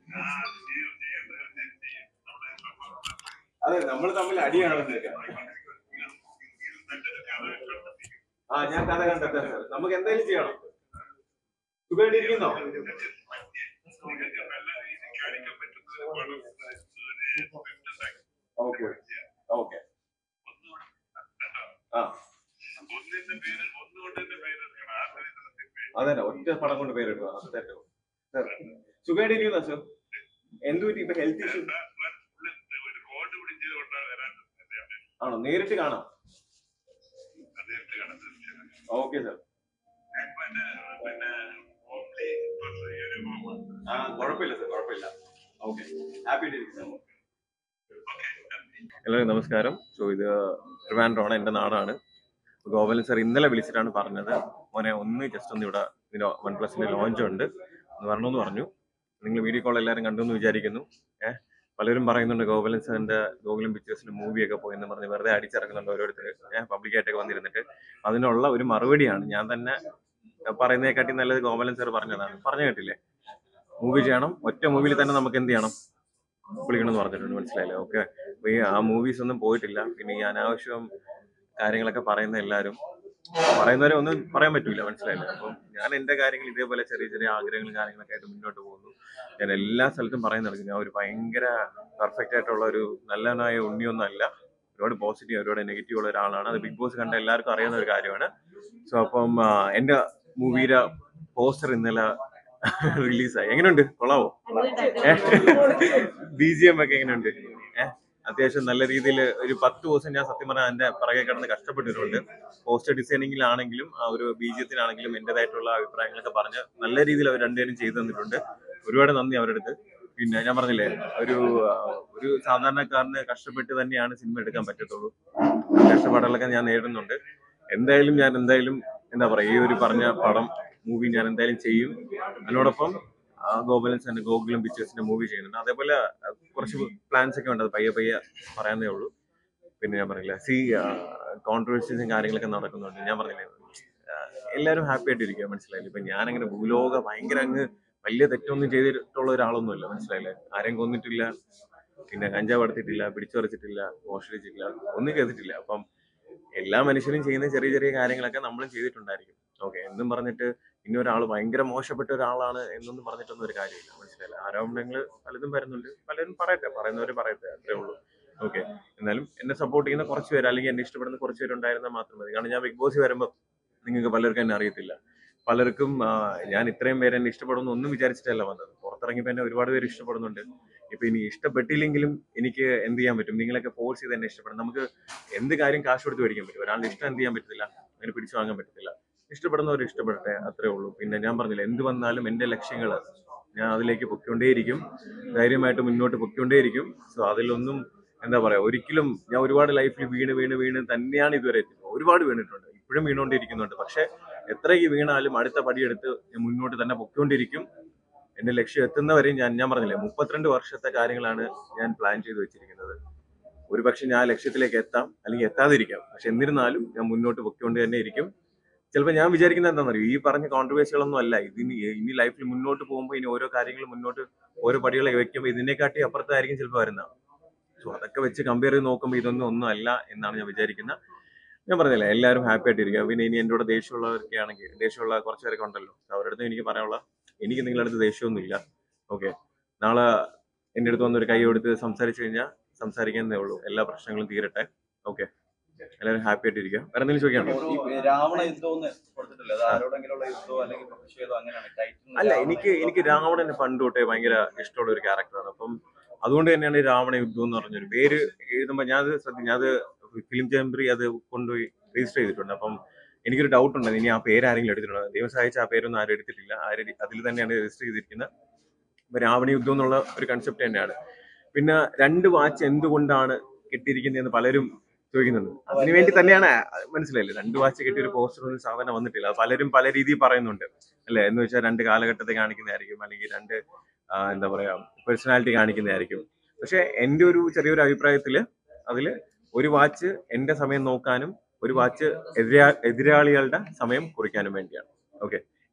അതെ നമ്മൾ തമ്മിൽ അടിയാണ് വന്നേക്കാം ആ ഞാൻ കഥ കണ്ടെത്താം സാർ നമുക്ക് എന്തായാലും ചെയ്യണം സുഖമായിട്ടിരിക്കുന്നോ ഓക്കെ ഓക്കെ ആ അതെ ഒറ്റ പടം കൊണ്ട് പേരിടുക അത് തന്നെ സാർ സുഖമായിട്ടിരിക്കുന്നോ സാർ എന്ത് പറ്റി ഇപ്പൊ ഹെൽത്ത് ഇഷ്യൂ ആണോ നേരിട്ട് കാണാം ഓക്കെ സാർ ആ കുഴപ്പമില്ല സാർ കുഴപ്പമില്ല ഓക്കെ ഹാപ്പി ആയിട്ടിരിക്കും സാർ എല്ലാവർക്കും നമസ്കാരം സോ ഇത് ട്രിവാൻഡ്രോണ് എൻ്റെ നാടാണ് ഗോപാലൻ സാർ ഇന്നലെ വിളിച്ചിട്ടാണ് പറഞ്ഞത് മോനെ ഒന്ന് ജസ്റ്റ് ഒന്ന് ഇവിടെ ഇതിന്റെ വൺ പ്ലസിന്റെ ലോഞ്ച് ഉണ്ട് എന്ന് വരണമെന്ന് പറഞ്ഞു നിങ്ങൾ വീഡിയോ കോൾ എല്ലാവരും കണ്ടു എന്ന് വിചാരിക്കുന്നു ഏഹ് പലരും പറയുന്നുണ്ട് ഗോപാലൻ സാറിന്റെ ഗോകുലം പിക്ചേഴ്സിന്റെ മൂവിയൊക്കെ പോയെന്ന് പറഞ്ഞ് വെറുതെ അടിച്ചിറക്കുന്നുണ്ട് ഓരോരുത്തർ ഏഹ് പബ്ലിക്കായിട്ടൊക്കെ വന്നിരുന്നിട്ട് അതിനുള്ള ഒരു മറുപടിയാണ് ഞാൻ തന്നെ പറയുന്നതിനെക്കാട്ടി നല്ലത് ഗോപാലൻ സാർ പറഞ്ഞതാണ് പറഞ്ഞു കേട്ടില്ലേ മൂവി ചെയ്യണം ഒറ്റ മൂവിയിൽ തന്നെ നമുക്ക് എന്ത് ചെയ്യണം വിളിക്കണം എന്ന് പറഞ്ഞിട്ടുണ്ട് മനസ്സിലായില്ലേ ഓക്കെ അപ്പൊ ഈ ആ മൂവീസ് ഒന്നും പോയിട്ടില്ല പിന്നെ ഈ അനാവശ്യം കാര്യങ്ങളൊക്കെ പറയുന്ന എല്ലാവരും പറയുന്നവരെ ഒന്നും പറയാൻ പറ്റൂല മനസ്സിലായില്ലേ അപ്പം ഞാൻ എന്റെ കാര്യങ്ങൾ ഇതേപോലെ ചെറിയ ചെറിയ ആഗ്രഹങ്ങളും കാര്യങ്ങളൊക്കെ ആയിട്ട് മുന്നോട്ട് പോകുന്നു ഞാൻ എല്ലാ സ്ഥലത്തും പറയുന്നുണ്ട് ഞാൻ ഒരു ഭയങ്കര പെർഫെക്റ്റ് ആയിട്ടുള്ള ഒരു നല്ലവനായ ഉണ്ണിയൊന്നും അല്ല ഒരുപാട് പോസിറ്റീവ് ഒരുപാട് നെഗറ്റീവ് ഉള്ള ഒരാളാണ് അത് ബിഗ് ബോസ് കണ്ട എല്ലാവർക്കും അറിയാവുന്ന ഒരു കാര്യമാണ് സോ അപ്പം ആ, എന്റെ മൂവിയുടെ പോസ്റ്റർ ഇന്നലെ റിലീസായി എങ്ങനെയുണ്ട് കൊള്ളാവോ ബി ജി എം ഒക്കെ എങ്ങനെയുണ്ട് ഏഹ് അത്യാവശ്യം നല്ല രീതിയിൽ ഒരു പത്ത് ദിവസം ഞാൻ സത്യം പറഞ്ഞാൽ എന്റെ പിറകെ കിടന്ന് കഷ്ടപ്പെട്ടിട്ടുണ്ട് പോസ്റ്റർ ഡിസൈനിങ്ങിലാണെങ്കിലും ആ ഒരു ബീജത്തിലാണെങ്കിലും എന്റേതായിട്ടുള്ള അഭിപ്രായങ്ങളൊക്കെ പറഞ്ഞ് നല്ല രീതിയിൽ അവർ രണ്ടുപേരും ചെയ്തു തന്നിട്ടുണ്ട് ഒരുപാട് നന്ദി അവരുടെ അടുത്ത് പിന്നെ ഞാൻ പറഞ്ഞില്ലേ ഒരു ആ, ഒരു സാധാരണക്കാരന് കഷ്ടപ്പെട്ട് തന്നെയാണ് സിനിമ എടുക്കാൻ പറ്റത്തുള്ളൂ ആ കഷ്ടപ്പാടുകളൊക്കെ ഞാൻ നേരിടുന്നുണ്ട് എന്തായാലും ഞാൻ എന്തായാലും എന്താ പറയാ ഈ ഒരു പറഞ്ഞ പടം മൂവി ഞാൻ എന്തായാലും ചെയ്യും അതിനോടൊപ്പം ആ, ഗോകുലൻ സാറിന്റെ ഗോകുലം പിക്ചേഴ്സിന്റെ മൂവി ചെയ്യുന്നുണ്ട് അതേപോലെ ആ, കുറച്ച് പ്ലാൻസ് ഒക്കെ ഉണ്ട് അത് പയ്യെ പയ്യെ പറയാനേ ഉള്ളൂ പിന്നെ ഞാൻ പറഞ്ഞില്ല സി കോൺട്രവേഴ്സീസും കാര്യങ്ങളൊക്കെ നടക്കുന്നുണ്ട് ഞാൻ പറഞ്ഞില്ലേ ആ, എല്ലാവരും ഹാപ്പി ആയിട്ടിരിക്കുക മനസ്സിലായില്ലേ ഇപ്പൊ ഞാനങ്ങനെ ഭൂലോക ഭയങ്കര അങ്ങ് വലിയ തെറ്റൊന്നും ചെയ്തിട്ടുള്ള ഒരാളൊന്നുമില്ല മനസ്സിലായില്ലേ ആരെയും കൊന്നിട്ടില്ല പിന്നെ കഞ്ചാവ് എടുത്തിട്ടില്ല പിടിച്ചുപറിച്ചിട്ടില്ല മോഷണിച്ചിട്ടില്ല ഒന്നും ചെയ്തിട്ടില്ല അപ്പം എല്ലാ മനുഷ്യരും ചെയ്യുന്ന ചെറിയ ചെറിയ കാര്യങ്ങളൊക്കെ നമ്മളും ചെയ്തിട്ടുണ്ടായിരിക്കും ഓക്കെ എന്നും പറഞ്ഞിട്ട് ഇനി ഒരാൾ ഭയങ്കര മോശപ്പെട്ട ഒരാളാണ് എന്നൊന്നും പറഞ്ഞിട്ടൊന്നും ഒരു കാര്യമില്ല മനസ്സിലായില്ല ആരോപണങ്ങൾ പലതും വരുന്നുണ്ട് പലരും പറയട്ടെ പറയുന്നവർ പറയട്ടെ അത്രേ ഉള്ളൂ ഓക്കെ എന്നാലും എന്നെ സപ്പോർട്ട് ചെയ്യുന്ന കുറച്ച് പേര് അല്ലെങ്കിൽ എന്നെ ഇഷ്ടപ്പെടുന്ന കുറച്ച് പേരുണ്ടായിരുന്നാൽ മാത്രം മതി കാരണം ഞാൻ ബിഗ് ബോസ് വരുമ്പോൾ നിങ്ങൾക്ക് പലർക്കും എന്നെ അറിയത്തില്ല പലർക്കും ആ, ഞാൻ ഇത്രയും പേര് എന്നെ ഇഷ്ടപ്പെടുന്നു ഒന്നും വിചാരിച്ചിട്ടല്ല വന്നത് പുറത്തിറങ്ങിയപ്പോൾ എന്നെ ഒരുപാട് പേര് ഇഷ്ടപ്പെടുന്നുണ്ട് ഇപ്പൊ ഇനി ഇഷ്ടപ്പെട്ടില്ലെങ്കിലും എനിക്ക് എന്ത് ചെയ്യാൻ പറ്റും നിങ്ങളൊക്കെ ഫോഴ്സ് ചെയ്ത് എന്നെ ഇഷ്ടപ്പെടും നമുക്ക് എന്ത് കാര്യം കാശ് കൊടുത്ത് മേടിക്കാൻ പറ്റും ഒരാളുടെ ഇഷ്ടം എന്ത് ചെയ്യാൻ പറ്റത്തില്ല അങ്ങനെ പിടിച്ചു വാങ്ങാൻ പറ്റത്തില്ല ഇഷ്ടപ്പെടുന്നവർ ഇഷ്ടപ്പെടട്ടെ അത്രേ ഉള്ളൂ പിന്നെ ഞാൻ പറഞ്ഞില്ല എന്ത് വന്നാലും എൻ്റെ ലക്ഷ്യങ്ങൾ ഞാൻ അതിലേക്ക് പൊയ്ക്കൊണ്ടേയിരിക്കും ധൈര്യമായിട്ട് മുന്നോട്ട് പൊയ്ക്കൊണ്ടേയിരിക്കും സോ അതിലൊന്നും എന്താ പറയാ ഒരിക്കലും ഞാൻ ഒരുപാട് ലൈഫിൽ വീണ് വീണ് വീണ് തന്നെയാണ് ഇതുവരെ എത്തിയത് ഒരുപാട് വീണിട്ടുണ്ട് ഇപ്പോഴും വീണുകൊണ്ടിരിക്കുന്നുണ്ട് പക്ഷെ എത്രയ്ക്ക് വീണാലും അടുത്ത പടിയെടുത്ത് ഞാൻ മുന്നോട്ട് തന്നെ പൊയ്ക്കൊണ്ടിരിക്കും എന്റെ ലക്ഷ്യം എത്തുന്നവരെയും ഞാൻ ഞാൻ പറഞ്ഞില്ലേ മുപ്പത്തിരണ്ട് വർഷത്തെ കാര്യങ്ങളാണ് ഞാൻ പ്ലാൻ ചെയ്ത് വെച്ചിരിക്കുന്നത് ഒരു പക്ഷെ ഞാൻ ആ ലക്ഷ്യത്തിലേക്ക് എത്താം അല്ലെങ്കിൽ എത്താതിരിക്കാം പക്ഷെ എന്നിരുന്നാലും ഞാൻ മുന്നോട്ട് പൊയ്ക്കൊണ്ട് തന്നെ ഇരിക്കും ചിലപ്പോൾ ഞാൻ വിചാരിക്കുന്നത് എന്താണെന്നറിയോ ഈ പറഞ്ഞ കോൺട്രവേഴ്സികളൊന്നും അല്ല ഇതിന് ഇനി ലൈഫിൽ മുന്നോട്ട് പോകുമ്പോൾ ഇനി ഓരോ കാര്യങ്ങൾ മുന്നോട്ട് ഓരോ പടികളെ വെക്കുമ്പോൾ ഇതിനെക്കാട്ടി അപ്പുറത്തായിരിക്കും ചിലപ്പോൾ വരുന്നത് സോ അതൊക്കെ വെച്ച് കമ്പയർ ചെയ്ത് നോക്കുമ്പോൾ ഇതൊന്നും ഒന്നും അല്ല എന്നാണ് ഞാൻ വിചാരിക്കുന്നത് ഞാൻ പറഞ്ഞില്ലേ എല്ലാവരും ഹാപ്പി ആയിട്ടിരിക്കുക പിന്നെ ഇനി എൻ്റെ കൂടെ ദേഷ്യമുള്ളവരൊക്കെ ആണെങ്കിൽ ദേഷ്യമുള്ള കുറച്ച് പേരൊക്കെ ഉണ്ടല്ലോ അവരുടെ അടുത്ത് എനിക്ക് പറയാനുള്ള എനിക്ക് നിങ്ങളുടെ അടുത്ത് ദേഷ്യമൊന്നുമില്ല ഓക്കെ നാളെ എൻ്റെ അടുത്ത് വന്നൊരു കൈ കൊടുത്ത് സംസാരിച്ചു കഴിഞ്ഞാൽ സംസാരിക്കുന്നതേ ഉള്ളൂ എല്ലാ പ്രശ്നങ്ങളും തീരട്ടെ ഓക്കെ എല്ലാവരും ഹാപ്പി ആയിട്ടിരിക്കുക വേറെ എന്തെങ്കിലും ചോദിക്കാണോ ഈ രാവണ യുദ്ധം ഒന്ന് കൊടുത്തിട്ടില്ല അത് ആരോടെങ്കിലുള്ള യുദ്ധമോ അല്ലെങ്കിൽ പ്രതിഷേധമോ അങ്ങനെയാണ് ടൈറ്റിൽ അല്ല എനിക്ക് എനിക്ക് രാവണനെ പണ്ട് തൊട്ടേ ഭയങ്കര ഇഷ്ടമുള്ള ഒരു ക്യാരക്ടറാണ് അപ്പം അതുകൊണ്ട് തന്നെയാണ് ഈ രാവണ യുദ്ധം എന്ന് പറഞ്ഞൊരു പേര് എഴുതുമ്പോൾ ഞാനത് ശ്രദ്ധ ഞാനത് ഫിലിം ചേംബറി അത് കൊണ്ടുപോയി രജിസ്റ്റർ ചെയ്തിട്ടുണ്ട് അപ്പം എനിക്കൊരു ഡൗട്ട് ഉണ്ട് ഇനി ആ പേര് ആരെങ്കിലും എടുത്തിട്ടുണ്ടോ ദൈവം സഹായിച്ച ആ പേരൊന്നും ആരും എടുത്തിട്ടില്ല ആരും അതിൽ തന്നെയാണ് രജിസ്റ്റർ ചെയ്തിരിക്കുന്നത് അപ്പൊ രാവണ യുദ്ധം എന്നുള്ള ഒരു കൺസെപ്റ്റ് തന്നെയാണ് പിന്നെ രണ്ട് വാച്ച് എന്തുകൊണ്ടാണ് കെട്ടിയിരിക്കുന്നതെന്ന് പലരും ചോദിക്കുന്നുണ്ട് അതിനു വേണ്ടി തന്നെയാണ് മനസ്സിലായില്ലേ രണ്ട് വാച്ച് കെട്ടിയ ഒരു പോസ്റ്റർ ഒന്നും സാധാരണ വന്നിട്ടില്ല അത് പലരും പല രീതിയിൽ പറയുന്നുണ്ട് അല്ലെ എന്ന് വെച്ചാൽ രണ്ട് കാലഘട്ടത്തെ കാണിക്കുന്നതായിരിക്കും അല്ലെങ്കിൽ രണ്ട് ആ, എന്താ പറയാ പേഴ്സണാലിറ്റി കാണിക്കുന്നതായിരിക്കും പക്ഷെ എൻ്റെ ഒരു ചെറിയൊരു അഭിപ്രായത്തില് അതില് ഒരു വാച്ച് എന്റെ സമയം നോക്കാനും ഒരു വാച്ച് എതിരാ എതിരാളികളുടെ സമയം കുറിക്കാനും വേണ്ടിയാണ് ഓക്കെ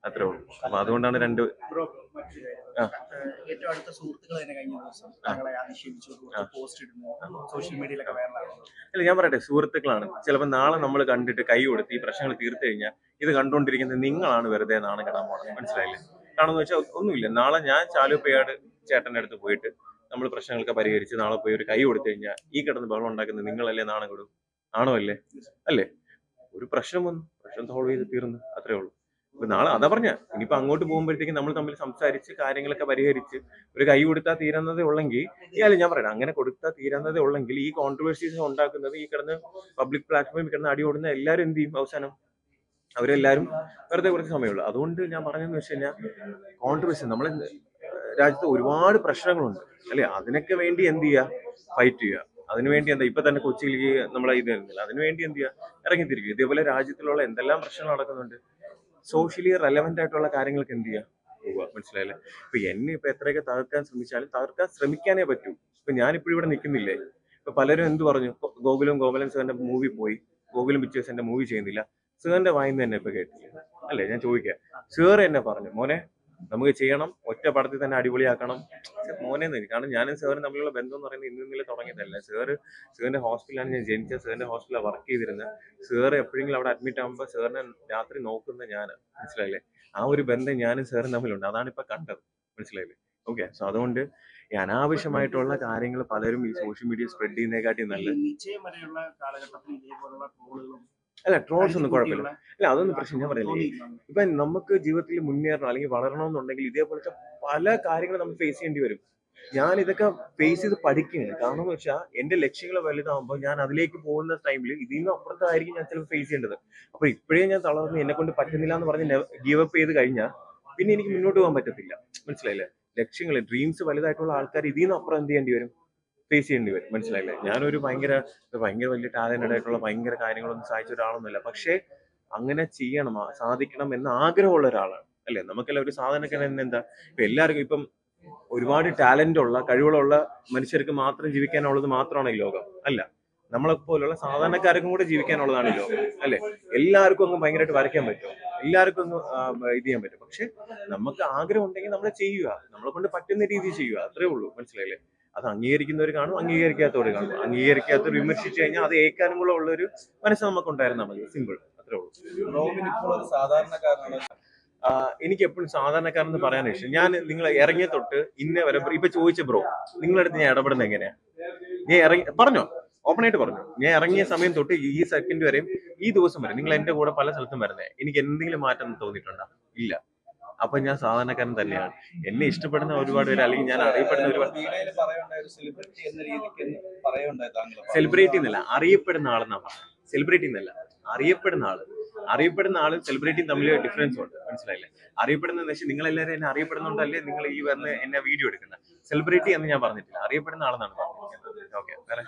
അത്രേ ഉള്ളൂ അപ്പൊ അതുകൊണ്ടാണ് രണ്ട് ബ്രോ മറ്റൊരു കാര്യം. ആ. ഏഹ് ഏറ്റവും അടുത്ത സുഹൃത്തുക്കൾ തന്നെ കഴിഞ്ഞ ദിവസം താങ്കളെ അധിക്ഷേപിച്ചു കുറച്ച് പോസ്റ്റ് ഇടുന്നു സോഷ്യൽ മീഡിയയിലൊക്കെ വൈറലാണ് അല്ല ഞാൻ പറയട്ടെ സുഹൃത്തുക്കളാണ് ചിലപ്പോൾ നാളെ നമ്മൾ കണ്ടിട്ട് കൈ കൊടുത്ത് ഈ പ്രശ്നങ്ങൾ തീർത്തു കഴിഞ്ഞാൽ ഇത് കണ്ടുകൊണ്ടിരിക്കുന്നത് നിങ്ങളാണ് വെറുതെ നാണം കെടാൻ പോകുന്നത് മനസ്സിലായില്ലേ കാണുമെന്ന് വെച്ചാൽ ഒന്നുമില്ല നാളെ ഞാൻ ചാലുപ്പയാട് ചേട്ടൻ്റെ അടുത്ത് പോയിട്ട് നമ്മൾ പ്രശ്നങ്ങളൊക്കെ പരിഹരിച്ച് നാളെ പോയി ഒരു കൈ കൊടുത്തു കഴിഞ്ഞാൽ ഈ കിടന്ന് ബഹളം ഉണ്ടാക്കുന്നത് നിങ്ങളല്ലേ നാണം കെടും ആണോ അല്ലേ അല്ലേ ഒരു പ്രശ്നം വന്നു പ്രശ്നം സോൾവ് ചെയ്ത് തീർന്നു അത്രേ ഉള്ളൂ ഇപ്പൊ നാളെ അതാ പറഞ്ഞ ഇനിയിപ്പോ അങ്ങോട്ട് പോകുമ്പോഴത്തേക്കും നമ്മൾ തമ്മിൽ സംസാരിച്ച് കാര്യങ്ങളൊക്കെ പരിഹരിച്ച് ഒരു കൈ കൊടുത്താൽ തീരുന്നതേ ഉള്ളെങ്കിൽ ഇയാൾ ഞാൻ പറയണം അങ്ങനെ കൊടുത്താൽ തീരുന്നതേ ഉള്ളെങ്കിൽ ഈ കോൺട്രവേഴ്സീസ് ഉണ്ടാക്കുന്നത് ഈ കിടന്ന് പബ്ലിക് പ്ലാറ്റ്ഫോമിൽ കിടന്ന് അടി ഓടുന്ന എല്ലാവരും എന്ത് ചെയ്യും അവസാനം അവരെല്ലാവരും വെറുതെ കുറച്ച് സമയമുള്ളൂ അതുകൊണ്ട് ഞാൻ പറഞ്ഞതെന്ന് വെച്ച് കഴിഞ്ഞാൽ കോൺട്രവേഴ്സി നമ്മളെ രാജ്യത്ത് ഒരുപാട് പ്രശ്നങ്ങളുണ്ട് അല്ലെ അതിനൊക്കെ വേണ്ടി എന്ത് ചെയ്യുക ഫൈറ്റ് ചെയ്യുക അതിനുവേണ്ടി എന്താ ഇപ്പൊ തന്നെ കൊച്ചിയിലേക്ക് നമ്മളെ ഇത് വരുന്നില്ല അതിനുവേണ്ടി എന്ത് ചെയ്യുക ഇറങ്ങിത്തിരിക്കുക ഇതേപോലെ രാജ്യത്തിലുള്ള എന്തെല്ലാം പ്രശ്നങ്ങൾ നടക്കുന്നുണ്ട് സോഷ്യലി റെലവെന്റ് ആയിട്ടുള്ള കാര്യങ്ങൾക്ക് എന്ത് ചെയ്യുക പോവുക മനസ്സിലായില്ലേ ഇപ്പൊ എന്നെ ഇപ്പൊ എത്രയൊക്കെ തകർക്കാൻ ശ്രമിച്ചാലും തകർക്കാൻ ശ്രമിക്കാനേ പറ്റൂ ഇപ്പൊ ഞാനിപ്പോഴും ഇവിടെ നിൽക്കുന്നില്ലേ ഇപ്പൊ പലരും എന്ത് പറഞ്ഞു ഇപ്പൊ ഗോകുലും ഗോകുലൻ സാറിന്റെ മൂവി പോയി ഗോകുലും പിക്ചേഴ്സിന്റെ മൂവി ചെയ്യുന്നില്ല സാറിന്റെ വായിന്ന് തന്നെ ഇപ്പൊ കേട്ടില്ല അല്ലേ ഞാൻ ചോദിക്കാം സാർ എന്നെ പറഞ്ഞു മോനെ നമുക്ക് ചെയ്യണം ഒറ്റ പടത്തിൽ തന്നെ അടിപൊളിയാക്കണം ഛെ, മോനെ എന്ന് എനിക്ക്. കാരണം ഞാനും സാറും തമ്മിലുള്ള ബന്ധം എന്ന് പറയുന്നത് ഇന്ന് ഇന്നലെ തുടങ്ങിയതല്ല സാറ് സാറിന്റെ ഹോസ്പിറ്റലാണ് ഞാൻ ജനിച്ചത് സാറിന്റെ ഹോസ്പിറ്റലാണ് വർക്ക് ചെയ്തിരുന്നത് സാർ എപ്പോഴെങ്കിലും അവിടെ അഡ്മിറ്റ് ആകുമ്പോൾ സാറിനെ രാത്രി നോക്കുന്ന ഞാൻ മനസ്സിലായില്ലേ ആ ഒരു ബന്ധം ഞാനും സാറും തമ്മിലുണ്ട് അതാണ് ഇപ്പൊ കണ്ടത് മനസ്സിലായില്ലേ ഓക്കെ സോ അതുകൊണ്ട് ഈ അനാവശ്യമായിട്ടുള്ള കാര്യങ്ങൾ പലരും ഈ സോഷ്യൽ മീഡിയ സ്പ്രെഡ് ചെയ്യുന്നതിനെക്കാട്ടി ഈ നല്ലത് നിശ്ചയം വരെയുള്ള കാലഘട്ടത്തിൽ ഇതേപോലുള്ള ട്രോളുകളും അല്ല ട്രോൾസ് ഒന്നും കുഴപ്പമില്ല അടികൂടിയുള്ള അല്ല അതൊന്നും പ്രശ്നം ഞാൻ പറയില്ലേ തോന്നിയിട്ടുണ്ടോ? ഇപ്പൊ നമുക്ക് ജീവിതത്തിൽ മുന്നേറണം അല്ലെങ്കിൽ വളരണമെന്നുണ്ടെങ്കിൽ ഇതേപോലത്തെ പല കാര്യങ്ങളും നമ്മൾ ഫേസ് ചെയ്യേണ്ടി വരും ഞാൻ ഇതൊക്കെ ഫേസ് ചെയ്ത് പഠിക്കുകയാണ് കാരണം എന്ന് വെച്ചാൽ എന്റെ ലക്ഷ്യങ്ങൾ വലുതാകുമ്പോൾ ഞാൻ അതിലേക്ക് പോകുന്ന ടൈമിൽ ഇതിൽ നിന്ന് അപ്പുറത്തായിരിക്കും ഞാൻ ചിലപ്പോൾ ഫേസ് ചെയ്യേണ്ടത് അപ്പൊ ഇപ്പോഴേ ഞാൻ തളർന്ന് എന്നെ കൊണ്ട് പറ്റുന്നില്ല എന്ന് പറഞ്ഞ് ഗീവ് അപ്പ് ചെയ്ത് കഴിഞ്ഞാൽ പിന്നെ എനിക്ക് മുന്നോട്ട് പോകാൻ പറ്റത്തില്ല മനസ്സിലായില്ലേ ലക്ഷ്യങ്ങൾ ഡ്രീംസ് വലുതായിട്ടുള്ള ആൾക്കാർ ഇതിൽ നിന്ന് അപ്പുറം എന്ത് ചെയ്യേണ്ടി വരും ഫേസ് ചെയ്യേണ്ടി വരും മനസ്സിലായില്ലേ ഞാനൊരു ഭയങ്കര ഭയങ്കര വലിയ ടാലന്റഡ് ആയിട്ടുള്ള ഭയങ്കര കാര്യങ്ങളൊന്നും സാധിച്ച ഒരാളൊന്നുമല്ല പക്ഷേ അങ്ങനെ ചെയ്യണം ആ- സാധിക്കണം എന്ന് ആഗ്രഹമുള്ള ഒരാളാണ് അല്ലെ നമുക്കെല്ലാം ഒരു സാധനക്കാരൻ എന്താ ഇപ്പൊ എല്ലാവർക്കും ഇപ്പം ഒരുപാട് ടാലന്റ് ഉള്ള കഴിവുകളുള്ള മനുഷ്യർക്ക് മാത്രം ജീവിക്കാനുള്ളത് മാത്രമാണ് ഈ ലോകം അല്ല നമ്മളെ പോലുള്ള സാധാരണക്കാർക്കും കൂടെ ജീവിക്കാനുള്ളതാണ് ഈ ലോകം അല്ലെ എല്ലാവർക്കും അങ്ങ് ഭയങ്കരമായിട്ട് വരയ്ക്കാൻ പറ്റും എല്ലാവർക്കും അങ്ങ് ആ, ഇത് ചെയ്യാൻ പറ്റും പക്ഷെ നമുക്ക് ആഗ്രഹം ഉണ്ടെങ്കിൽ നമ്മൾ ചെയ്യുക നമ്മളെ കൊണ്ട് പറ്റുന്ന രീതിയിൽ ചെയ്യുക അത്രേ ഉള്ളൂ മനസ്സിലായില്ലേ അത് അംഗീകരിക്കുന്നവർ കാണും അംഗീകരിക്കാത്തവർ കാണും അംഗീകരിക്കാത്തവർ വിമർശിച്ചു കഴിഞ്ഞാൽ അത് ഏൽക്കാനും കൂടെ ഉള്ള ഒരു മനസ്സ് നമുക്ക് ഉണ്ടായിരുന്നാൽ മതി സിമ്പിൾ അത്രേ ഉള്ളൂ റോബിൻ ഇപ്പോൾ ഒരു സാധാരണക്കാരനാണ് ആഹ് എനിക്ക് എപ്പോഴും സാധാരണക്കാരെന്ന് പറയാൻ ഇഷ്ടം ഞാൻ നിങ്ങൾ ഇറങ്ങിയ തൊട്ട് ഇന്ന വരെ ഇപ്പൊ ചോദിച്ച ബ്രോ നിങ്ങളുടെ അടുത്ത് ഞാൻ ഇടപെടുന്നത് എങ്ങനെയാ ഞാൻ ഇറങ്ങി പറഞ്ഞോ ഓപ്പൺ ആയിട്ട് പറഞ്ഞു ഞാൻ ഇറങ്ങിയ സമയം തൊട്ട് ഈ സെക്കൻഡ് വരെയും ഈ ദിവസം വരെ നിങ്ങൾ എന്റെ കൂടെ പല സ്ഥലത്തും വരുന്നേ എനിക്ക് എന്തെങ്കിലും മാറ്റം തോന്നിയിട്ടുണ്ടോ ഇല്ല അപ്പൊ ഞാൻ സാധാരണക്കാരൻ തന്നെയാണ് എന്നെ ഇഷ്ടപ്പെടുന്ന ഒരുപാട് പേര് അല്ലെങ്കിൽ ഞാൻ അറിയപ്പെടുന്ന ഒരുപാട് വീഡിയോയിൽ പറയുണ്ടായ ഒരു സെലിബ്രിറ്റി എന്ന രീതിക്ക് പറയുണ്ടായി താങ്കൾ സെലിബ്രിറ്റി എന്നല്ല അറിയപ്പെടുന്ന ആളെന്നാ പറഞ്ഞത് സെലിബ്രിറ്റി എന്നല്ല അറിയപ്പെടുന്ന ആള് അറിയപ്പെടുന്ന ആളും സെലിബ്രിറ്റിയും തമ്മിൽ ഡിഫറൻസ് ഉണ്ട് മനസ്സിലായില്ലേ അറിയപ്പെടുന്ന വെച്ചാൽ നിങ്ങൾ എല്ലാവരും എന്നെ അറിയപ്പെടുന്നുണ്ടല്ലേ നിങ്ങൾ ഈ വന്ന് എന്നെ വീഡിയോ എടുക്കുന്നത് സെലിബ്രിറ്റി എന്ന് ഞാൻ പറഞ്ഞിട്ടില്ല അറിയപ്പെടുന്ന ആളെന്നാണ് പറഞ്ഞിരിക്കുന്നത് ഓക്കെ വേറെ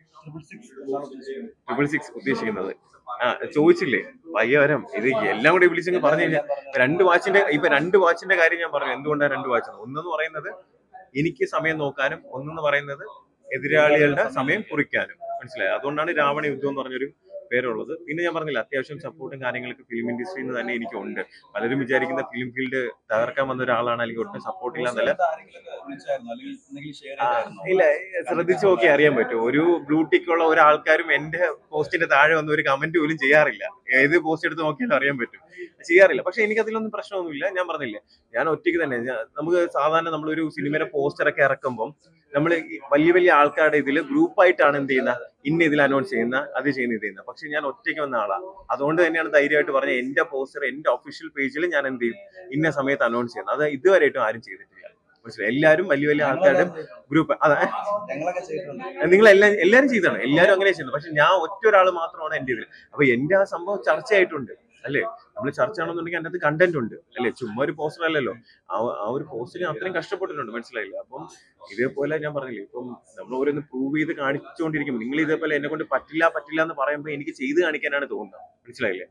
ട്രിപ്പിൾ സിക്സ് ഉദ്ദേശിക്കുന്നത് ആ ചോദിച്ചില്ലേ പയ്യവരം ഇത് എല്ലാം കൂടി വിളിച്ചങ്ങ് പറഞ്ഞു കഴിഞ്ഞാൽ രണ്ട് വാച്ചിന്റെ ഇപ്പൊ രണ്ട് വാച്ചിന്റെ കാര്യം ഞാൻ പറഞ്ഞു എന്തുകൊണ്ടാണ് രണ്ട് വാച്ച് ഒന്നെന്ന് പറയുന്നത് എനിക്ക് സമയം നോക്കാനും ഒന്നെന്ന് പറയുന്നത് എതിരാളികളുടെ സമയം കുറിക്കാനും മനസ്സിലായി അതുകൊണ്ടാണ് രാവണ യുദ്ധം എന്ന് പറഞ്ഞൊരു പേരുള്ളത് പിന്നെ ഞാൻ പറഞ്ഞില്ല അത്യാവശ്യം സപ്പോർട്ടും കാര്യങ്ങളൊക്കെ ഫിലിം ഇൻഡസ്ട്രിയിൽ നിന്ന് തന്നെ എനിക്കുണ്ട് പലരും വിചാരിക്കുന്ന ഫിലിം ഫീൽഡ് തകർക്കാൻ വന്ന ഒരാളാണ് അല്ലെങ്കിൽ ഒട്ടും സപ്പോർട്ട് ഇല്ലാന്നല്ല ആരെങ്കിലും വിളിച്ചായിരുന്നു അല്ലെങ്കിൽ എന്തെങ്കിലും ഷെയർ ആ, ചെയ്തായിരുന്നു ഇല്ല ശ്രദ്ധിച്ചു നോക്കി അറിയാൻ പറ്റും ഒരു ബ്ലൂ ടിക്ക് ഉള്ള ഒരാൾക്കാരും എന്റെ പോസ്റ്റിന്റെ താഴെ വന്ന് ഒരു കമന്റ് പോലും ചെയ്യാറില്ല ഏത് പോസ്റ്റ് എടുത്ത് നോക്കിയാലും അറിയാൻ പറ്റും ചെയ്യാറില്ല പക്ഷെ എനിക്ക് അതിലൊന്നും പ്രശ്നമൊന്നുമില്ല ഞാൻ പറഞ്ഞില്ലേ ഞാൻ ഒറ്റയ്ക്ക് തന്നെ ഞാൻ- നമുക്ക് സാധാരണ നമ്മളൊരു സിനിമയുടെ പോസ്റ്റർ ഒക്കെ ഇറക്കുമ്പോൾ നമ്മൾ വലിയ വലിയ ആൾക്കാരുടെ ഇതിൽ ഗ്രൂപ്പായിട്ടാണ് എന്ത് ചെയ്യുന്നത് ഇന്ന ഇതിൽ അനൗൺസ് ചെയ്യുന്ന അത് ചെയ്യുന്ന ഇത് ചെയ്യുന്നത് പക്ഷെ ഞാൻ ഒറ്റയ്ക്ക് വന്ന ആളാണ് അതുകൊണ്ട് തന്നെയാണ് ധൈര്യമായിട്ട് പറഞ്ഞത് എന്റെ പോസ്റ്റർ എന്റെ ഒഫീഷ്യൽ പേജിൽ ഞാൻ എന്ത് ചെയ്യും ഇന്ന സമയത്ത് അനൗൺസ് ചെയ്യുന്നത് അത് ഇതുവരെയായിട്ടും ആരും ചെയ്തിട്ടില്ല മനസ്സിലായി എല്ലാവരും വലിയ വലിയ ആൾക്കാരുടെ ഗ്രൂപ്പ് അതാ ഞങ്ങളൊക്കെ ചെയ്തിട്ടുണ്ട് നിങ്ങൾ എല്ലാ എല്ലാരും ചെയ്താണ് എല്ലാരും അങ്ങനെ ചെയ്യുന്നത് പക്ഷെ ഞാൻ ഒറ്റ ഒരാൾ മാത്രമാണ് എന്റെ ഇതിൽ അപ്പൊ എന്റെ ആ സംഭവം ചർച്ചയായിട്ടുണ്ട് അല്ലേ നമ്മൾ ചർച്ച ആണെന്നുണ്ടെങ്കിൽ അതിനകത്ത് കണ്ടന്റ് ഉണ്ട് അല്ലേ ചുമ്മാ ഒരു പോസ്റ്റർ അല്ലല്ലോ ആ ആ ഒരു പോസ്റ്റിന് അത്രയും കഷ്ടപ്പെട്ടിട്ടുണ്ട് മനസ്സിലായില്ല അപ്പം ഇതേപോലെ ഞാൻ പറഞ്ഞില്ലേ ഇപ്പം നമ്മൾ ഓരോന്ന് പ്രൂവ് ചെയ്ത് കാണിച്ചുകൊണ്ടിരിക്കും നിങ്ങൾ ഇതേപോലെ എന്നെ കൊണ്ട് പറ്റില്ല പറ്റില്ല എന്ന് പറയുമ്പോൾ എനിക്ക് ചെയ്ത് കാണിക്കാനാണ് തോന്നുന്നത് മനസ്സിലായില്ലേ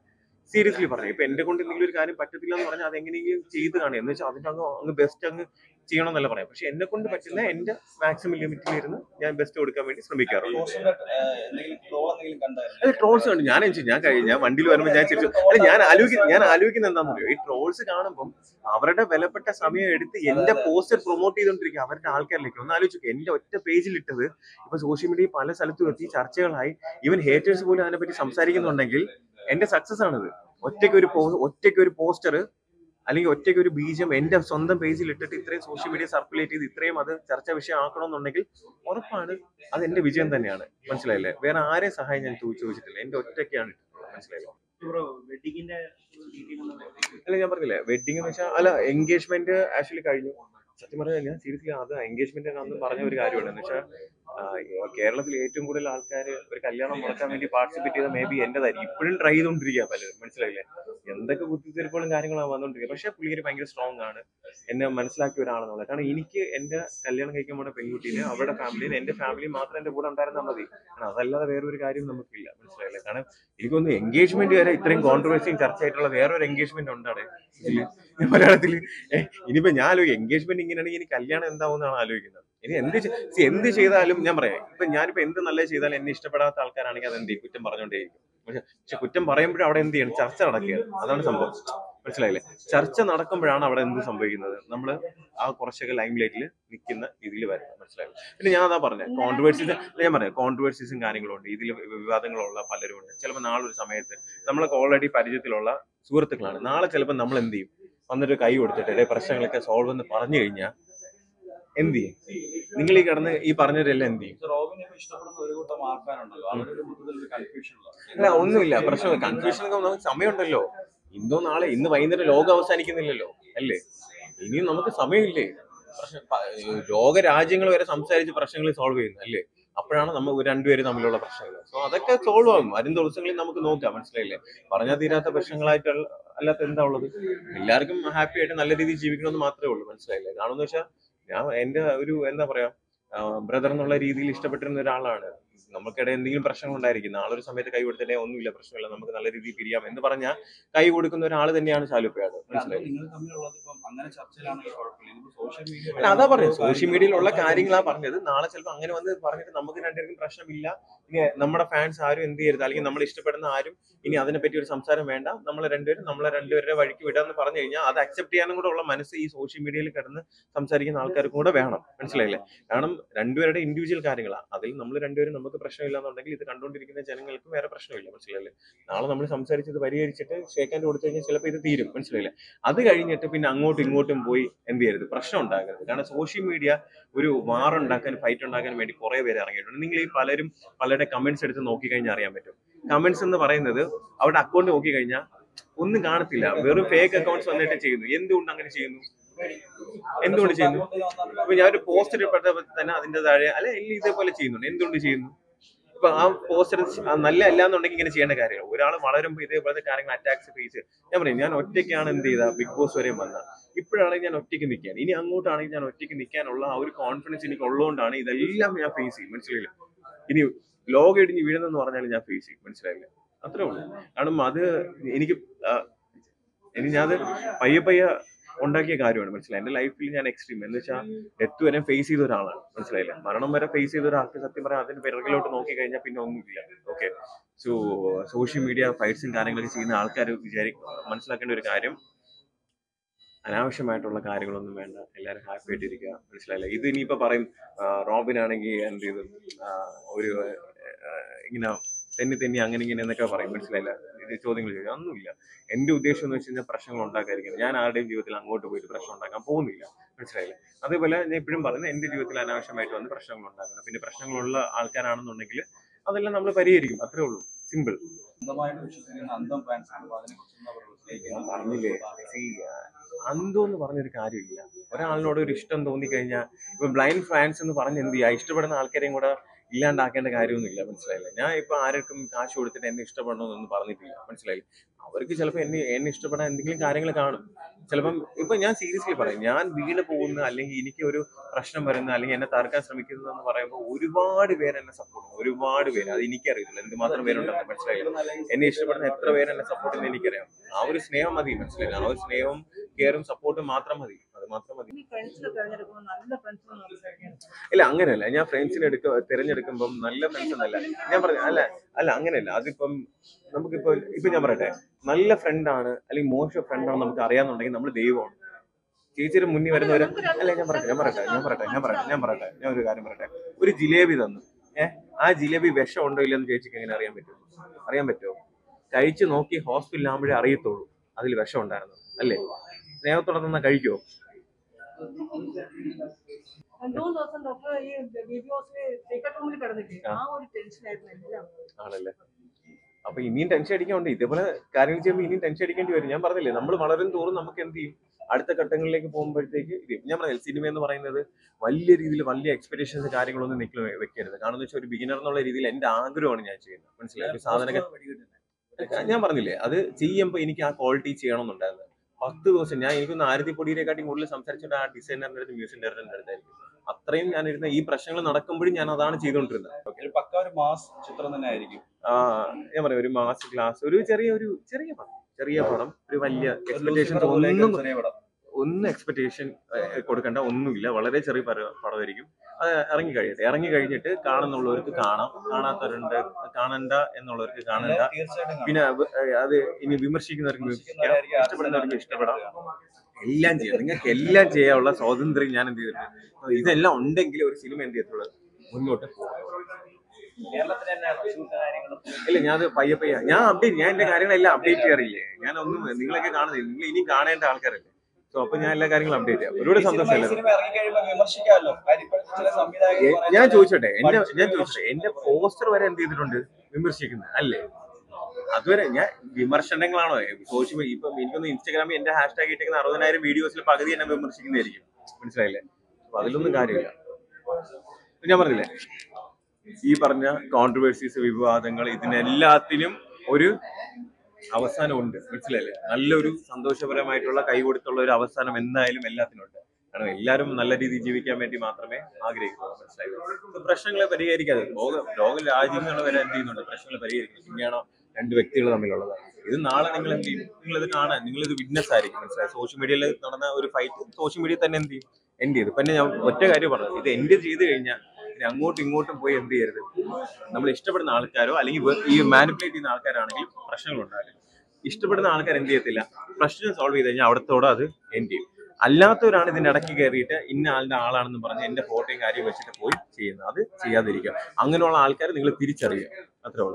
സീരിയസ്ലി പറഞ്ഞു ഇപ്പൊ എന്റെ കൊണ്ട് എന്തെങ്കിലും ഒരു കാര്യം പറ്റത്തില്ല എന്ന് പറഞ്ഞാൽ അത് എങ്ങനെയെങ്കിലും ചെയ്ത് കാണുക എന്ന് വെച്ചാൽ അതിന്റെ അങ്ങ് അങ്ങ് ബെസ്റ്റ് അങ്ങ് ചെയ്യണം എന്നല്ല പറയാം പക്ഷെ എന്നെ കൊണ്ട് പറ്റുന്ന എന്റെ മാക്സിമം ലിമിറ്റിലിരുന്ന് ഞാൻ ബെസ്റ്റ് കൊടുക്കാൻ വേണ്ടി ശ്രമിക്കാറുണ്ട് പോസ്റ്ററിന്റെ എന്തെങ്കിലും ഫ്ലോ എന്തെങ്കിലും കണ്ടായിരുന്നു അല്ല ട്രോൾസ് കണ്ടു ഞാൻ എന്ത് ചെയ്യും? ഞാൻ കഴിയും ഞാൻ വണ്ടിയിൽ വരുമ്പോൾ ഞാൻ ചിരിച്ചു അല്ല ഞാൻ ആലോചിക്കുന്ന ഞാൻ ആലോചിക്കുന്നത് എന്താണെന്ന് അറിയോ ഈ ട്രോൾസ് കാണുമ്പോൾ അവരുടെ വിലപ്പെട്ട സമയം എടുത്ത് എന്റെ പോസ്റ്റർ പ്രൊമോട്ട് ചെയ്തുകൊണ്ടിരിക്കുക അവരുടെ ആൾക്കാരിലേക്ക് ഒന്ന് ആലോചിച്ചു എന്റെ ഒറ്റ പേജിൽ ഇട്ടത് ഇപ്പൊ സോഷ്യൽ മീഡിയ പല സ്ഥലത്തും എത്തി ചർച്ചകളായി ഈവൻ ഹേറ്റേഴ്സ് പോലും അതിനെപ്പറ്റി സംസാരിക്കുന്നുണ്ടെങ്കിൽ എന്റെ സക്സസ് ആണിത് ഒറ്റയ്ക്ക് ഒരു പോ- ഒറ്റയ്ക്ക് ഒരു പോസ്റ്റർ അല്ലെങ്കിൽ ഒറ്റയ്ക്ക് ഒരു ബീജം എന്റെ സ്വന്തം പേജിൽ ഇട്ടിട്ട് ഇത്രയും സോഷ്യൽ മീഡിയ സർക്കുലേറ്റ് ചെയ്ത് ഇത്രയും അത് ചർച്ചാ വിഷയം ആക്കണമെന്നുണ്ടെങ്കിൽ ഉറപ്പാണ് അത് എന്റെ വിജയം തന്നെയാണ് മനസ്സിലായില്ലേ വേറെ ആരെയും സഹായം ഞാൻ ചോദിച്ചു ചോദിച്ചിട്ടില്ല എന്റെ ഒറ്റയ്ക്കാണ് ഇട്ടിട്ടുള്ളത് മനസ്സിലായില്ലേ ബ്രോ വെഡിങ്ങിന്റെ ഡീറ്റെയിൽ ഒന്ന് അല്ല ഞാൻ പറഞ്ഞില്ലേ വെഡിങ് എന്ന് വെച്ചാൽ അല്ല എൻഗേജ്മെന്റ് ആക്ച്വലി കഴിഞ്ഞു സത്യം പറഞ്ഞാൽ ഞാൻ സീരിയസ്ലി അത് എൻഗേജ്മെന്റ് അന്ന് പറഞ്ഞ ഒരു കാര്യമാണ് എന്ന് വെച്ചാൽ കേരളത്തിൽ ഏറ്റവും കൂടുതൽ ആൾക്കാർ ഒരു കല്യാണം മുടക്കാൻ വേണ്ടി പാർട്ടിസിപ്പേറ്റ് ചെയ്ത മേ ബി എന്റേതായിരിക്കും ഇപ്പോഴും ട്രൈ ചെയ്തുകൊണ്ടിരിക്കുക പലരും മനസ്സിലായില്ലേ എന്തൊക്കെ കുത്തിത്തിരിപ്പുകളും കാര്യങ്ങളാണ് വന്നുകൊണ്ടിരിക്കുക പക്ഷേ പുള്ളിക്കാരി ഭയങ്കര സ്ട്രോങ് ആണ് എന്നെ മനസ്സിലാക്കിയ ഒരാളെന്നുള്ളത് കാരണം എനിക്ക് എന്റെ കല്യാണം കഴിക്കാൻ പോണ പെൺകുട്ടീനെ അവരുടെ ഫാമിലിയിൽ എന്റെ ഫാമിലി മാത്രം എന്റെ കൂടെ ഉണ്ടായിരുന്നാൽ മതി കാരണം അതല്ലാതെ വേറെ ഒരു കാര്യം നമുക്കില്ല മനസ്സിലായില്ലേ കാരണം എനിക്കൊന്ന് എൻഗേജ്മെന്റ് വരെ ഇത്രയും കോൺട്രവേഴ്സിയും ചർച്ച ആയിട്ടുള്ള വേറൊരു എൻഗേജ്മെന്റ് ഉണ്ടാണ് ഇതില് മലയാളത്തിൽ ഇനിയിപ്പോ ഞാൻ ആലോചിക്കും എൻഗേജ്മെന്റ് ഇങ്ങനെയാണെങ്കിൽ ഇനി കല്യാണം എന്താവും എന്നാണ് ആലോചിക്കുന്നത് ഇനി എന്ത് ചെ- see, എന്ത് ചെയ്താലും ഞാൻ പറയാം ഇപ്പൊ ഞാനിപ്പോ എന്ത് നല്ലത് ചെയ്താലും എന്നെ ഇഷ്ടപ്പെടാത്ത ആൾക്കാരാണെങ്കിൽ അത് എന്ത് ചെയ്യും കുറ്റം പറഞ്ഞുകൊണ്ടേയിരിക്കും പക്ഷെ പക്ഷെ കുറ്റം പറയുമ്പോഴും അവിടെ എന്ത് ചെയ്യണം ചർച്ച നടക്കുകയാണ് അതാണ് സംഭവം മനസ്സിലായില്ലേ ചർച്ച നടക്കുമ്പോഴാണ് അവിടെ എന്ത് സംഭവിക്കുന്നത് നമ്മൾ ആ കുറച്ചൊക്കെ ലൈം ലൈറ്റിൽ നിൽക്കുന്ന രീതിയിൽ വരുന്നത് മനസ്സിലായില്ലേ പിന്നെ ഞാൻ അതാ പറഞ്ഞത് കോൺട്രവേഴ്സീസ് ഞാൻ പറയാം കോൺട്രവേഴ്സീസും കാര്യങ്ങളും ഉണ്ട് ഇതിൽ വിവാദങ്ങളുള്ള പലരും ഉണ്ട് ചിലപ്പോൾ നാളെ ഒരു സമയത്ത് നമ്മളൊക്കെ ഓൾറെഡി പരിചയത്തിലുള്ള സുഹൃത്തുക്കളാണ് നാളെ ചിലപ്പോൾ നമ്മൾ എന്ത് ചെയ്യും വന്നിട്ട് കൈ കൊടുത്തിട്ട് "ഡേ, പ്രശ്നങ്ങളൊക്കെ സോൾവ് എന്ന് പറഞ്ഞു കഴിഞ്ഞാൽ എന്ത് ചെയ്യും നിങ്ങൾ ഈ കിടന്ന് ഈ പറഞ്ഞവരെല്ലാം എന്ത് ചെയ്യും പക്ഷെ റോബിനെ ഇപ്പൊ ഇഷ്ടപ്പെടുന്ന ഒരു കൂട്ടം ആൾക്കാരുണ്ടല്ലോ അവരൊരു മൊത്തത്തിൽ ഒരു കൺഫ്യൂഷൻ അല്ല ഒന്നുമില്ല പ്രശ്നം കൺഫ്യൂഷൻ നമുക്ക് സമയമുണ്ടല്ലോ ഇന്നോ നാളെ ഇന്ന് വൈകുന്നേരം ലോകം അവസാനിക്കുന്നില്ലല്ലോ അല്ലേ ഇനിയും നമുക്ക് സമയമില്ലേ പ്രശ്നം പ- ലോക രാജ്യങ്ങൾ വരെ സംസാരിച്ച് പ്രശ്നങ്ങൾ സോൾവ് ചെയ്യുന്നു അല്ലേ അപ്പോഴാണ് നമ്മൾ രണ്ടുപേരും തമ്മിലുള്ള പ്രശ്നങ്ങൾ സോ അതൊക്കെ സോൾവ് ആകും വരും ദിവസങ്ങളിൽ നമുക്ക് നോക്കാം മനസ്സിലായില്ലേ പറഞ്ഞാൽ തീരാത്ത പ്രശ്നങ്ങളായിട്ടുള്ള അല്ലാത്ത എന്താ ഉള്ളത് എല്ലാവർക്കും ഹാപ്പി ആയിട്ട് നല്ല രീതിയിൽ ജീവിക്കണമെന്ന് മാത്രമേ ഉള്ളൂ മനസ്സിലായില്ലേ കാണുന്ന വെച്ചാൽ ഞാൻ എന്റെ ഒരു എന്താ പറയാ ബ്രദർ എന്നുള്ള രീതിയിൽ ഇഷ്ടപ്പെട്ടിരുന്ന ഒരാളാണ് നമുക്കിടെ എന്തെങ്കിലും പ്രശ്നങ്ങൾ ഉണ്ടായിരിക്കും നാളെ ഒരു സമയത്ത് കൈ കൊടുത്തിട്ടേ ഒന്നുമില്ല പ്രശ്നമില്ല നമുക്ക് നല്ല രീതിയിൽ പിരിയാം എന്ന് പറഞ്ഞാൽ കൈ കൊടുക്കുന്ന ഒരാൾ തന്നെയാണ് ശാലുപ്പയാട് മനസ്സിലായി നിങ്ങൾ തമ്മിലുള്ളത് ഇപ്പം അങ്ങനെ ചർച്ചയിലാണെങ്കിൽ കുഴപ്പമില്ല ഇതിപ്പോ സോഷ്യൽ മീഡിയ അല്ല അതാ പറഞ്ഞത് സോഷ്യൽ മീഡിയയിലുള്ള കാര്യങ്ങളാ പറഞ്ഞത് നാളെ ചിലപ്പോൾ അങ്ങനെ വന്ന് പറഞ്ഞിട്ട് നമുക്ക് രണ്ടുപേർക്കും പ്രശ്നമില്ല ഇനി നമ്മുടെ ഫാൻസ് ആരും എന്ത് ചെയ്യരുത് അല്ലെങ്കിൽ നമ്മൾ ഇഷ്ടപ്പെടുന്ന ആരും ഇനി അതിനെപ്പറ്റി ഒരു സംസാരം വേണ്ട നമ്മളെ രണ്ടുപേരും നമ്മളെ രണ്ടുപേരുടെ വഴിക്ക് വിടാന്ന് പറഞ്ഞു കഴിഞ്ഞാൽ അത് അക്സെപ്റ്റ് ചെയ്യാനും കൂടെ ഉള്ള മനസ്സ് ഈ സോഷ്യൽ മീഡിയയിൽ കിടന്ന് സംസാരിക്കുന്ന ആൾക്കാർക്കും കൂടെ വേണം മനസ്സിലായില്ലേ കാരണം രണ്ടുപേരുടെ ഇൻഡിവിജ്വൽ കാര്യങ്ങളാണ് അതിൽ നമ്മൾ രണ്ടുപേരും നമുക്ക് പ്രശ്നമില്ല എന്നുണ്ടെങ്കിൽ ഇത് കണ്ടുകൊണ്ടിരിക്കുന്ന ജനങ്ങൾക്ക് വേറെ പ്രശ്നമില്ല മനസ്സിലായില്ലേ നാളെ നമ്മൾ സംസാരിച്ചത് പരിഹരിച്ചിട്ട് ഷേക്കാൻഡ് കൊടുത്തു കഴിഞ്ഞാൽ ചിലപ്പോൾ ഇത് തീരും മനസ്സിലായില്ലേ അത് കഴിഞ്ഞിട്ട് പിന്നെ അങ്ങോട്ടും ഇങ്ങോട്ടും പോയി എന്ത് ചെയ്യരുത് പ്രശ്നം ഉണ്ടാകരുത് കാരണം സോഷ്യൽ മീഡിയ ഒരു വാർ ഉണ്ടാക്കാൻ ഫൈറ്റ് ഉണ്ടാക്കാൻ വേണ്ടി കുറെ പേര് ഇറങ്ങിയിട്ടുണ്ട് നിങ്ങൾ ഈ പലരും പലരുടെ കമന്റ്സ് എടുത്ത് നോക്കി കഴിഞ്ഞാൽ അറിയാൻ പറ്റും കമന്റ്സ് എന്ന് പറയുന്നത് അവരുടെ അക്കൗണ്ട് നോക്കി കഴിഞ്ഞാൽ ഒന്നും കാണത്തില്ല വെറും ഫേക്ക് അക്കൗണ്ട്സ് വന്നിട്ട് ചെയ്യുന്നു എന്തുകൊണ്ട് അങ്ങനെ ചെയ്യുന്നു എന്തുകൊണ്ട് ചെയ്യുന്നു ഇപ്പൊ ഞാൻ ഒരു പോസ്റ്റ് ഇട്ടപ്പോൾ തന്നെ അതിന്റെ താഴെ അല്ലെ ഇല്ല ഇതേപോലെ ചെയ്യുന്നുണ്ട് എന്തുകൊണ്ട് ചെയ്യുന്നു ഇപ്പൊ ആ പോസ്റ്റർ നല്ല അല്ല എന്നുണ്ടെങ്കിൽ ഇങ്ങനെ ചെയ്യേണ്ട കാര്യമില്ല ഒരാൾ വളരുമ്പോൾ ഇതേപോലത്തെ കാര്യങ്ങൾ അറ്റാക്സ് ഫേസ് ഞാൻ പറയും ഞാൻ ഒറ്റയ്ക്കാണ് എന്ത് ചെയ്ത ബിഗ് ബോസ് വരെയും വന്നത് ഇപ്പോഴാണെങ്കിൽ ഞാൻ ഒറ്റയ്ക്ക് നിൽക്കുകയാണ് ഇനി അങ്ങോട്ടാണെങ്കിൽ ഞാൻ ഒറ്റയ്ക്ക് നിൽക്കാനുള്ള ആ ഒരു കോൺഫിഡൻസ് എനിക്ക് ഉള്ളതുകൊണ്ടാണ് ഇതെല്ലാം ഞാൻ ഫേസ് ചെയ്യും മനസ്സിലായില്ല ഇനി ലോകം ഇടിഞ്ഞ് വീഴുന്നെന്ന് പറഞ്ഞാൽ ഞാൻ ഫേസ് ചെയ്യും മനസ്സിലായില്ല അത്രേ ഉള്ളൂ കാരണം അത് എനിക്ക് ആ, ഇനി ഞാൻ അത് പയ്യെ പയ്യെ ഉണ്ടാക്കിയ കാര്യമാണ് മനസ്സിലായി എന്റെ ലൈഫിൽ ഞാൻ എക്സ്ട്രീം എന്ന് വെച്ചാൽ ഡെത്ത് വരെ ഫേസ് ചെയ്ത ഒരാളാണ് മനസ്സിലായില്ല മരണം വരെ ഫേസ് ചെയ്ത ഒരാൾക്ക് സത്യം പറയാം അതിന് പിറകിലോട്ട് നോക്കി കഴിഞ്ഞാൽ പിന്നെ ഒന്നുമില്ല ഓക്കെ സോ സോഷ്യൽ മീഡിയ ഫൈറ്റ്സും കാര്യങ്ങളൊക്കെ ചെയ്യുന്ന ആൾക്കാർ വിചാരി മനസ്സിലാക്കേണ്ട ഒരു കാര്യം അനാവശ്യമായിട്ടുള്ള കാര്യങ്ങളൊന്നും വേണ്ട എല്ലാവരും ഹാപ്പി ആയിട്ടിരിക്കുക മനസ്സിലായില്ല ഇത് ഇനിയിപ്പോ പറയും ആ, റോബിൻ ആണെങ്കിൽ എന്ത് ചെയ്തു ആ, ഒരു ആ, ഇങ്ങനെ തെന്നി തെന്നി അങ്ങനെ ഇങ്ങനെ എന്നൊക്കെ പറയും മനസ്സിലായില്ല ഇത് ചോദ്യങ്ങൾ ചോദിക്കും ഒന്നുമില്ല എന്റെ ഉദ്ദേശം എന്ന് വെച്ച് കഴിഞ്ഞാൽ പ്രശ്നങ്ങൾ ഉണ്ടാക്കാതിരിക്കുന്നത് ഞാൻ ആരുടെയും ജീവിതത്തിൽ അങ്ങോട്ട് പോയിട്ട് പ്രശ്നം ഉണ്ടാക്കാൻ പോകുന്നില്ല മനസ്സിലായില്ലേ അതേപോലെ ഞാൻ എപ്പോഴും പറയുന്നത് എന്റെ ജീവിതത്തിൽ അനാവശ്യമായിട്ട് വന്ന് പ്രശ്നങ്ങൾ ഉണ്ടാക്കണം പിന്നെ പ്രശ്നങ്ങളുള്ള ആൾക്കാരാണെന്നുണ്ടെങ്കിൽ അതെല്ലാം നമ്മൾ പരിഹരിക്കും അത്രേ ഉള്ളൂ സിമ്പിൾ സ്വന്തമായിട്ട് വിശ്വസിക്കുന്ന അന്തം ഫാൻസ് അപ്പൊ അതിനെ കുറിച്ച് എന്താ ഞാൻ പറയുക പറഞ്ഞില്ലേ see, അന്തോ എന്ന് പറഞ്ഞൊരു കാര്യമില്ല ഒരാളിനോട് ഒരു ഇഷ്ടം തോന്നിക്കഴിഞ്ഞാൽ ഇപ്പൊ ബ്ലൈൻഡ് ഫാൻസ് എന്ന് പറഞ്ഞ് എന്ത് ചെയ്യുക ഇഷ്ടപ്പെടുന്ന ആൾക്കാരെയും കൂടെ ഇല്ലാണ്ടാക്കേണ്ട കാര്യമൊന്നുമില്ല മനസ്സിലായില്ലേ ഞാൻ ഇപ്പൊ ആർക്കും കാശ് കൊടുത്തിട്ട് എന്നെ ഇഷ്ടപ്പെടണമെന്നൊന്നും പറഞ്ഞിട്ടില്ല മനസ്സിലായില്ലേ അവർക്ക് ചിലപ്പോൾ എന്നെ എന്നെ ഇഷ്ടപ്പെടാൻ എന്തെങ്കിലും കാര്യങ്ങൾ കാണും ചിലപ്പം ഇപ്പൊ ഞാൻ സീരിയസ്ലി പറയും ഞാൻ വീണ് പോകുന്ന അല്ലെങ്കിൽ എനിക്ക് ഒരു പ്രശ്നം വരുന്ന അല്ലെങ്കിൽ എന്നെ തകർക്കാൻ ശ്രമിക്കുന്നത് എന്ന് പറയുമ്പോൾ ഒരുപാട് പേര് എന്നെ സപ്പോർട്ട് ചെയ്യും ഒരുപാട് പേര് അത് എനിക്കറിയത്തില്ല എന്തുമാത്രം പേരുണ്ടെന്ന് മനസ്സിലായില്ല എന്നെ ഇഷ്ടപ്പെടുന്ന എത്ര പേര് എന്നെ സപ്പോർട്ട് ചെയ്യുന്ന എനിക്കറിയാം ആ ഒരു സ്നേഹം മതി മനസ്സിലായില്ല ആ ഒരു സ്നേഹവും കെയറും സപ്പോർട്ടും മാത്രം മതി അത് മാത്രം മതി ഈ ഫ്രണ്ട്സിനെ തിരഞ്ഞെടുക്കുമ്പോൾ നല്ല ഫ്രണ്ട്സിനെ സംസാരിക്കണം ഇല്ല അങ്ങനെയല്ല ഞാൻ ഫ്രണ്ട്സിനെ എടുക്ക തിരഞ്ഞെടുക്കുമ്പം നല്ല ഫ്രണ്ട്സ് എന്നല്ല ഞാൻ പറഞ്ഞു അല്ല അല്ല അങ്ങനെയല്ല അതിപ്പം നമുക്കിപ്പോ ഇപ്പൊ ഞാൻ പറയട്ടെ നല്ല ഫ്രണ്ടാണ് അല്ലെങ്കിൽ മോശം ഫ്രണ്ടാണ് നമുക്ക് അറിയാന്നുണ്ടെങ്കിൽ നമ്മൾ ദൈവമാണ് ചേച്ചിയുടെ മുന്നിൽ വരുന്നവര് അല്ല ഞാൻ പറയട്ടെ ഞാൻ പറയട്ടെ ഞാൻ പറയട്ടെ ഞാൻ പറയട്ടെ ഞാൻ പറയട്ടെ ഞാൻ ഒരു കാര്യം പറയട്ടെ ഒരു ജിലേബി തന്നു ഏഹ് ആ ജിലേബി വിഷം ഉണ്ടോ ഇല്ലെന്ന് ചേച്ചിക്ക് എങ്ങനെ അറിയാൻ പറ്റും അറിയാൻ പറ്റുമോ കഴിച്ചു നോക്കി ഹോസ്പിറ്റലിൽ ആകുമ്പോഴേ അറിയത്തുള്ളൂ അതിൽ വിഷം ഉണ്ടായിരുന്നു അല്ലേ സ്നേഹത്തോടെ തന്നാ കഴിക്കുമോ മൂന്ന് ദിവസം ഡോക്ടർ ഈ ബി ബി ഹോസ്പിറ്റൽ സീക്രട്ട് റൂമിൽ കിടന്നിട്ട് ആ. ആ ഒരു ടെൻഷനായിരുന്നു എല്ലാം ആണല്ലേ അപ്പൊ ഇനിയും ടെൻഷൻ അടിക്കാണ്ട് ഇതേപോലെ കാര്യങ്ങൾ ചെയ്യുമ്പോൾ ഇനിയും ടെൻഷൻ അടിക്കേണ്ടി വരും ഞാൻ പറഞ്ഞില്ലേ നമ്മൾ വളരും തോറും നമുക്ക് എന്ത് ചെയ്യും അടുത്ത ഘട്ടങ്ങളിലേക്ക് പോകുമ്പോഴത്തേക്ക് ഇത് ചെയ്യും. ഞാൻ പറഞ്ഞില്ല സിനിമ എന്ന് പറയുന്നത് വലിയ രീതിയിൽ വലിയ എക്സ്പെക്ടേഷൻസ് കാര്യങ്ങളൊന്നും നിൽക്കൽ വെക്കരുത് കാരണം എന്ന് വെച്ചാൽ ഒരു ബിഗിനർ എന്നുള്ള രീതിയിൽ എന്റെ ആഗ്രഹമാണ് ഞാൻ ചെയ്യുന്നത് മനസ്സിലായി ഒരു സാധന ഞാൻ പറഞ്ഞില്ലേ അത് ചെയ്യുമ്പോൾ എനിക്ക് ആ ക്വാളിറ്റി ചെയ്യണമെന്നുണ്ടായിരുന്നു പത്ത് ദിവസം ഞാൻ എനിക്കൊന്ന് ആരതി പൊടിയെക്കാട്ടി കൂടുതൽ സംസാരിച്ചിട്ട് ആ ഡിസൈനറിന്റെ അടുത്ത് മ്യൂസിക് ഡയറക്ടറിന്റെ അടുത്തായിരിക്കും അത്രയും ഞാൻ ഇരുന്ന ഈ പ്രശ്നങ്ങൾ നടക്കുമ്പോഴും ഞാൻ അതാണ് ചെയ്തുകൊണ്ടിരുന്നത് ഒരു പക്ക ഒരു മാസ് ചിത്രം തന്നെ ആയിരിക്കും ആ ഞാൻ പറയാം ഒരു മാസ് ക്ലാസ് ഒരു ചെറിയ ഒരു ചെറിയ പടം ചെറിയ പടം ഒരു വലിയ എക്സ്പെക്ടേഷൻസ് ഒന്നും ചെറിയ പടം ഒന്നും എക്സ്പെക്ടേഷൻ കൊടുക്കേണ്ട ഒന്നുമില്ല വളരെ ചെറിയ പട- പടമായിരിക്കും അത് ഇറങ്ങി കഴിയട്ടെ ഇറങ്ങി കഴിഞ്ഞിട്ട് കാണുന്നുള്ളവർക്ക് കാണാം കാണാത്തവരുണ്ട് കാണണ്ട എന്നുള്ളവർക്ക് കാണണ്ട തീർച്ചയായിട്ടും കാണും. പിന്നെ അത് അത് ഇനി വിമർശിക്കുന്നവർക്ക് വിമർശിക്കാം വിമർശിക്കുന്നവരായിരിക്കും ഇഷ്ടപ്പെടുന്നവർക്ക് ഇഷ്ടപ്പെടാം എല്ലാം ചെയ്യാം നിങ്ങൾക്ക് എല്ലാം ചെയ്യാനുള്ള സ്വാതന്ത്ര്യം ഞാൻ എന്ത് ചെയ്തിട്ടുണ്ട് ഇതെല്ലാം ഉണ്ടെങ്കിൽ ഒരു സിനിമ എന്ത് ചെയ്യത്തുള്ളൂ മുന്നോട്ട് പോകും കേരളത്തിൽ തന്നെയാണോ ഷൂട്ട് കാര്യങ്ങളും ഇല്ല ഞാൻ അത് പയ്യെ പയ്യെ ഞാൻ അപ്ഡേറ്റ് ഞാൻ എന്റെ കാര്യങ്ങളെല്ലാം അപ്ഡേറ്റ് ചെയ്യാറില്ലേ ഞാൻ ഒന്നും നിങ്ങളൊക്കെ കാണുന്നില്ല നിങ്ങൾ ഇനി കാണേണ്ട ആൾക്കാരല്ലേ സോ അപ്പൊ ഞാൻ എല്ലാ കാര്യങ്ങളും അപ്ഡേറ്റ് ചെയ്യാം ഒരുപാട് ഈ സിനിമ- ഈ സന്തോഷമല്ലേ സിനിമ ഇറങ്ങി കഴിയുമ്പോൾ വിമർശിക്കാമല്ലോ കാര്യം ഇപ്പോഴത്തെ ചില സംവിധായകർ ഏ, പറയുന്നത് ഞാൻ ചോദിച്ചോട്ടെ എന്റെ പഠിച്ചിട്ട് ഞാൻ ചോദിച്ചോട്ടെ എന്റെ പോസ്റ്റർ വരെ എന്ത് ചെയ്തിട്ടുണ്ട് വിമർശിക്കുന്നത് അല്ലേ അതുവരെ ഞാൻ വിമർശനങ്ങളാണോ സോഷ്യൽ മീഡിയ ഇപ്പം എനിക്കൊന്ന് ഇൻസ്റ്റാഗ്രാമിൽ എന്റെ ഹാഷ്ടാഗ് ഇട്ടേക്കുന്ന അറുപതിനായിരം വീഡിയോസിൽ പകുതി എന്നെ വിമർശിക്കുന്നതായിരിക്കും മനസ്സിലായില്ലേ അപ്പൊ അതിലൊന്നും കാര്യമില്ല ഇപ്പൊ ഞാൻ പറഞ്ഞില്ലേ ഈ പറഞ്ഞ കോൺട്രവേഴ്സീസ് വിവാദങ്ങൾ ഇതിനെല്ലാത്തിനും ഒരു അവസാനമുണ്ട് മനസ്സിലായില്ലേ നല്ലൊരു സന്തോഷപരമായിട്ടുള്ള കൈകൊടുത്തുള്ള ഒരു അവസാനം എന്തായാലും എല്ലാത്തിനും ഉണ്ട് കാരണം എല്ലാവരും നല്ല രീതിയിൽ ജീവിക്കാൻ വേണ്ടി മാത്രമേ ആഗ്രഹിക്കുള്ളൂ മനസ്സിലായില്ലേ ഇപ്പൊ പ്രശ്നങ്ങളെ പരിഹരിക്കാതെ ലോക ലോക രാജ്യങ്ങൾ വരെ എന്ത് ചെയ്യുന്നുണ്ട് പ്രശ്നങ്ങൾ പരിഹരിക്കുന്നത് പിന്നെയാണോ രണ്ട് വ്യക്തികൾ തമ്മിലുള്ളത് ഇത് നാളെ നിങ്ങൾ എന്ത് ചെയ്യും നിങ്ങൾ ഇത് കാണാൻ നിങ്ങൾ ഇത് വിറ്റ്നസ് ആയിരിക്കും മനസ്സിലായി സോഷ്യൽ മീഡിയയിൽ നടന്ന ഒരു ഫൈറ്റ് സോഷ്യൽ മീഡിയ തന്നെ എന്ത് ചെയ്യും എൻഡ് ചെയ്തു പിന്നെ ഞാൻ ഒറ്റ കാര്യം പറഞ്ഞത് ഇത് എൻഡ് ചെയ്ത് കഴിഞ്ഞാൽ ഇനി അങ്ങോട്ടും ഇങ്ങോട്ടും പോയി എന്ത് ചെയ്യരുത് നമ്മൾ ഇഷ്ടപ്പെടുന്ന ആൾക്കാരോ അല്ലെങ്കിൽ വെ- ഈ മാനിപ്പുലേറ്റ് ചെയ്യുന്ന ആൾക്കാരാണെങ്കിൽ പ്രശ്നങ്ങൾ ഉണ്ടാകില്ല ഇഷ്ടപ്പെടുന്ന ആൾക്കാർ എന്ത് ചെയ്യത്തില്ല പ്രശ്നം സോൾവ് ചെയ്ത് കഴിഞ്ഞാൽ അവിടത്തോടെ അത് എൻഡ് ചെയ്യും അല്ലാത്തവരാണ് ഇതിന്റെ ഇടയ്ക്ക് കയറിയിട്ട് ഇന്ന ആളുടെ ആളാണെന്ന് പറഞ്ഞ് എന്റെ ഫോട്ടോയും കാര്യം വെച്ചിട്ട് പോയി ചെയ്യുന്നത് അത് ചെയ്യാതിരിക്കുക അങ്ങനെയുള്ള ആൾക്കാർ നിങ്ങൾ തിരിച്ചറിയുക അത്രേ ഉള്ളൂ